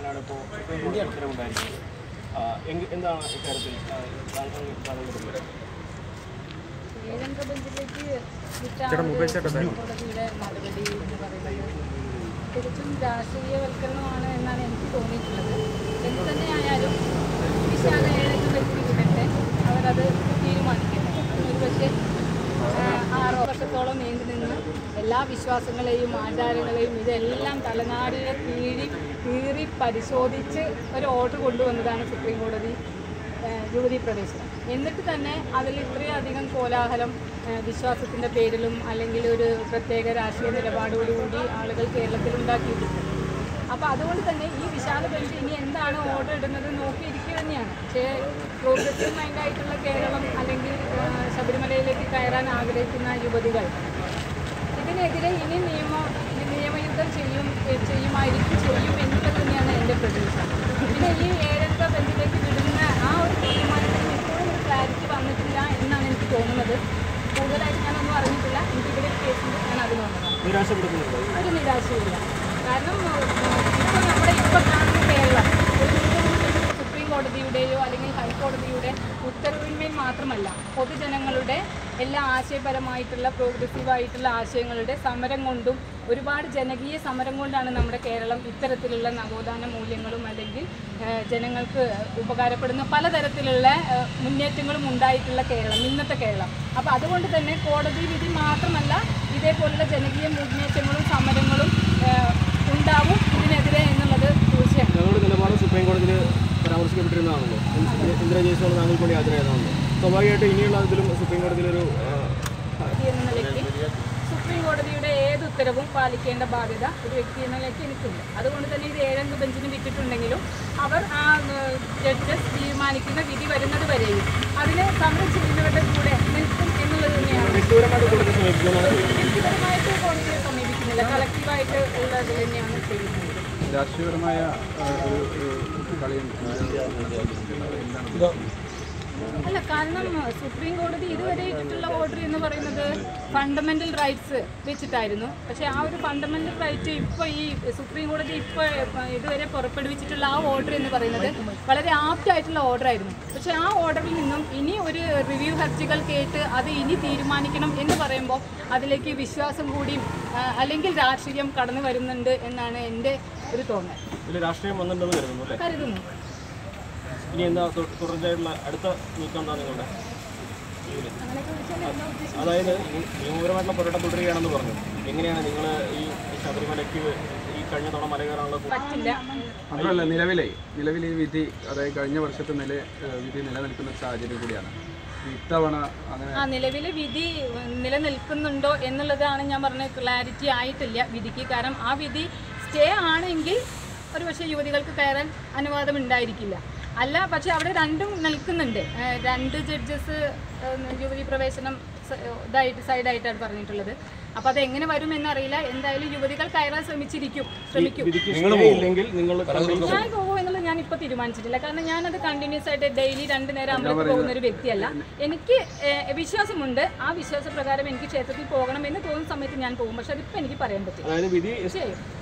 കയറാനാണ് ഇപ്പോൾ സുപ്രീം കോടതി ഉത്തരവുണ്ടായിരിക്കുന്നത് ആ, എങ്കി- എന്താണ് ഇക്കാര്യത്തിൽ ആ, താങ്കൾ താങ്കളുടെ പ്രതികരണം ഏഴംഗ ബെഞ്ചിലേക്ക് വിട്ട കോടതിയുടെ നടപടി എന്ന് പറയുന്നത് തികച്ചും രാഷ്ട്രീയവൽക്കരണമാണ് എന്നാണ് എനിക്ക് തോന്നിയിട്ടുള്ളത് എന്ത് തന്നെയായാലും വിശാല ഏഴംഗ ബെഞ്ചിന് വിടട്ടെ അവരത് തീരുമാനിക്കട്ടെ ഒരു പക്ഷേ ആറ് വർഷത്തോളം നീണ്ടു നിന്ന് എല്ലാ വിശ്വാസങ്ങളെയും ആചാരങ്ങളെയും ഇതെല്ലാം തലനാടിനെ കീഴി കീറി പരിശോധിച്ച് ഒരു ഓർഡർ കൊണ്ടുവന്നതാണ് സുപ്രീം കോടതി ഏഹ് യുവതി പ്രവേശനം എന്നിട്ട് തന്നെ അതിൽ ഇത്രയധികം കോലാഹലം ഏഹ് വിശ്വാസത്തിൻ്റെ പേരിലും അല്ലെങ്കിൽ ഒരു പ്രത്യേക രാഷ്ട്രീയ നിലപാടോടുകൂടി ആളുകൾ കേരളത്തിൽ ഉണ്ടാക്കിയിട്ടുണ്ട് അപ്പോൾ അതുകൊണ്ട് തന്നെ ഈ വിശാല ബെഞ്ച് ഇനി എന്താണ് ഓർഡർ ഇടുന്നത് നോക്കിയിരിക്കുക തന്നെയാണ് പക്ഷേ പ്രോഗ്രസീവ് മൈൻഡായിട്ടുള്ള കേരളം അല്ലെങ്കിൽ ഏഹ് ശബരിമലയിലേക്ക് കയറാൻ ആഗ്രഹിക്കുന്ന യുവതികൾ ഇതിനെതിരെ ഇനി നിയമ നിയമയുദ്ധം ചെയ്യും ഏ, ചെയ്യുമായിരിക്കും ചെയ്യും എന്നുള്ളത് തന്നെയാണ് എൻ്റെ പ്രതീക്ഷ പിന്നെ ഈ ഏഴംഗ ബെഞ്ചിലേക്ക് വിടുന്ന ആ ഒരു തീരുമാനത്തിൽ ഇപ്പോഴും ഒരു ക്ലാരിറ്റി വന്നിട്ടില്ല എന്നാണ് എനിക്ക് തോന്നുന്നത് കൂടുതലായിട്ട് ഞാനൊന്നും അറിഞ്ഞിട്ടില്ല എനിക്ക് ഇവിടെ ഒരു കേസുണ്ട് ഞാൻ അതിന് വന്നതാണ് നിരാശപ്പെടുത്തുന്നുണ്ടോ ഒരു നിരാശയില്ല കാരണം ഇപ്പോൾ നമ്മുടെ ഇപ്പോൾ കാണുന്ന കേരളം ഒരു സുപ്രീം കോടതിയുടെയോ അല്ലെങ്കിൽ ഹൈക്കോടതിയുടെ ഉത്തരവിന്മേൽ മാത്രമല്ല പൊതുജനങ്ങളുടെ എല്ലാ ആശയപരമായിട്ടുള്ള പ്രോഗ്രസീവായിട്ടുള്ള ആശയങ്ങളുടെ സമരം കൊണ്ടും ഒരുപാട് ജനകീയ സമരം കൊണ്ടാണ് നമ്മുടെ കേരളം ഇത്തരത്തിലുള്ള നവോത്ഥാന മൂല്യങ്ങളും അല്ലെങ്കിൽ ഏഹ്, ജനങ്ങൾക്ക് ഉപകാരപ്പെടുന്ന പലതരത്തിലുള്ള ഏഹ്, മുന്നേറ്റങ്ങളും ഉണ്ടായിട്ടുള്ള കേരളം ഇന്നത്തെ കേരളം അപ്പോൾ അതുകൊണ്ട് തന്നെ കോടതി വിധി മാത്രമല്ല ഇതേപോലുള്ള ജനകീയ മുന്നേറ്റങ്ങളും സമരങ്ങളും ഏഹ്, ഉണ്ടാവും ഇതിനെതിരെ എന്നുള്ളത് തീർച്ചയാണ് ഞങ്ങളുടെ നിലപാട് സുപ്രീം കോടതിയിൽ പരാമർശിക്കപ്പെട്ടിരുന്നതാണല്ലോ ഇന്ദ്ര- ഇന്ദ്ര ജയ്സ്വാൾ താങ്കൾക്ക് വേണ്ടി ഹാജരായതാണല്ലോ സ്വാഭാവികമായിട്ട് ഇനിയുള്ള ഇതിലും സുപ്രീം കോടതിയിലൊരു ആ, വ്യക്തി എന്ന നിലയ്ക്ക് സുപ്രീം കോടതിയുടെ ഏത് ഉത്തരവും പാലിക്കേണ്ട ബാധ്യത ഒരു വ്യക്തി എന്ന നിലയ്ക്ക് എനിക്കുണ്ട് അതുകൊണ്ട് തന്നെ ഇത് ഏഴംഗ ബെഞ്ചിന് വിട്ടിട്ടുണ്ടെങ്കിലും അവർ ആ ജഡ്ജസ് തീരുമാനിക്കുന്ന വിധി വരുന്നത് വരെയും അതിന് സമരം ചെയ്യുന്നവരുടെ കൂടെ നിൽക്കും എന്നുള്ളത് തന്നെയാണ് വ്യക്തിപരമായിട്ട് കോടതി സമീപിക്കുന്നതാണ് വ്യക്തിപരമായിട്ട് കോടതിയെ സമീപിക്കുന്നില്ല കളക്റ്റീവായിട്ട് ഉള്ളത് തന്നെയാണ് ചെയ്യുന്നത് രാഷ്ട്രീയപരമായ ആ, ഒരു ഒരു കളിയുണ്ട് അല്ല കാരണം സുപ്രീം കോടതി ഇതുവരെ ഇട്ടിട്ടുള്ള ഓർഡർ എന്ന് പറയുന്നത് ഫണ്ടമെന്റൽ റൈറ്റ്സ് വെച്ചിട്ടായിരുന്നു പക്ഷേ ആ ഒരു ഫണ്ടമെന്റൽ റൈറ്റ് ഇപ്പോൾ ഈ സുപ്രീം കോടതി ഇപ്പോൾ ഇതുവരെ പുറപ്പെടുവിച്ചിട്ടുള്ള ആ ഓർഡർ എന്ന് പറയുന്നത് വളരെ ആപ്റ്റ് ആയിട്ടുള്ള ഓർഡർ ആയിരുന്നു പക്ഷേ ആ ഓർഡറിൽ നിന്നും ഇനി ഒരു റിവ്യൂ ഹർജികൾ കേട്ട് അത് ഇനി തീരുമാനിക്കണം എന്ന് പറയുമ്പോൾ അതിലേക്ക് വിശ്വാസം കൂടിയും ആ, അല്ലെങ്കിൽ രാഷ്ട്രീയം കടന്നു വരുന്നുണ്ട് എന്നാണ് എൻ്റെ ഒരു തോന്നൽ ഇതിൽ രാഷ്ട്രീയം വന്നിട്ടുണ്ടെന്ന് കരുതുന്നു അല്ലേ കരുതുന്നു ഇനി എന്താ തു- തുടർച്ചയായിട്ടുള്ള അടുത്ത നീക്കം എന്താ നിങ്ങളുടെ ഇതില്? അങ്ങനെയൊക്കെ വെച്ചാൽ എന്താ ഉദ്ദേശിച്ചത്? അതായത് ഈ നിയമപരമായിട്ടുള്ള പോരാട്ടം തുടരുകയാണെന്ന് പറഞ്ഞു എങ്ങനെയാണ് നിങ്ങൾ ഈ ശബരിമലയ്ക്ക് ഈ കഴിഞ്ഞ തവണ മല കയറാനുള്ള കൂ- പറ്റില്ല മാത്രമല്ല നിലവിലെ നിലവിൽ ഈ വിധി അതായത് കഴിഞ്ഞ വർഷത്തെ നില ഏഹ് വിധി നിലനിൽക്കുന്ന സാഹചര്യം കൂടിയാണ് ഇത്തവണ അങ്ങനെ ആ നിലവിലെ വിധി നിലനിൽക്കുന്നുണ്ടോ എന്നുള്ളതാണ് ഞാൻ പറഞ്ഞ ക്ലാരിറ്റി ആയിട്ടില്ല വിധിക്ക് കാരണം ആ വിധി സ്റ്റേ ആണെങ്കിൽ ഒരു പക്ഷേ യുവതികൾക്ക് കയറാൻ അനുവാദം ഉണ്ടായിരിക്കില്ല അല്ല പക്ഷെ അവിടെ രണ്ടും നിൽക്കുന്നുണ്ട് ഏഹ് രണ്ട് ജഡ്ജസ് യുവതി പ്രവേശനം സ- ഇതായിട്ട് സൈഡായിട്ടാണ് പറഞ്ഞിട്ടുള്ളത് അപ്പോൾ അത് എങ്ങനെ വരും എന്നറിയില്ല എന്തായാലും യുവതികൾ കയറാൻ ശ്രമിച്ചിരിക്കും ശ്രമിക്കും വിധിക്ക് stay ഇല്ലെങ്കിൽ നിങ്ങൾ ഞാൻ പോകുമോ എന്നുള്ളത് ഞാൻ ഇപ്പോൾ തീരുമാനിച്ചിട്ടില്ല കാരണം ഞാനത് കണ്ടിന്യൂസ് ആയിട്ട് ഡെയിലി രണ്ട് നേരം അമ്പലത്തിൽ പോകുന്ന ഒരു വ്യക്തിയല്ല എനിക്ക് ഏഹ്, വിശ്വാസമുണ്ട് ആ വിശ്വാസപ്രകാരം എനിക്ക് ക്ഷേത്രത്തിൽ പോകണം എന്ന് തോന്നുന്ന സമയത്ത് ഞാൻ പോകും പക്ഷെ അതിപ്പോൾ എനിക്ക് പറയാൻ പറ്റില്ല അതായത് വിധി ശരി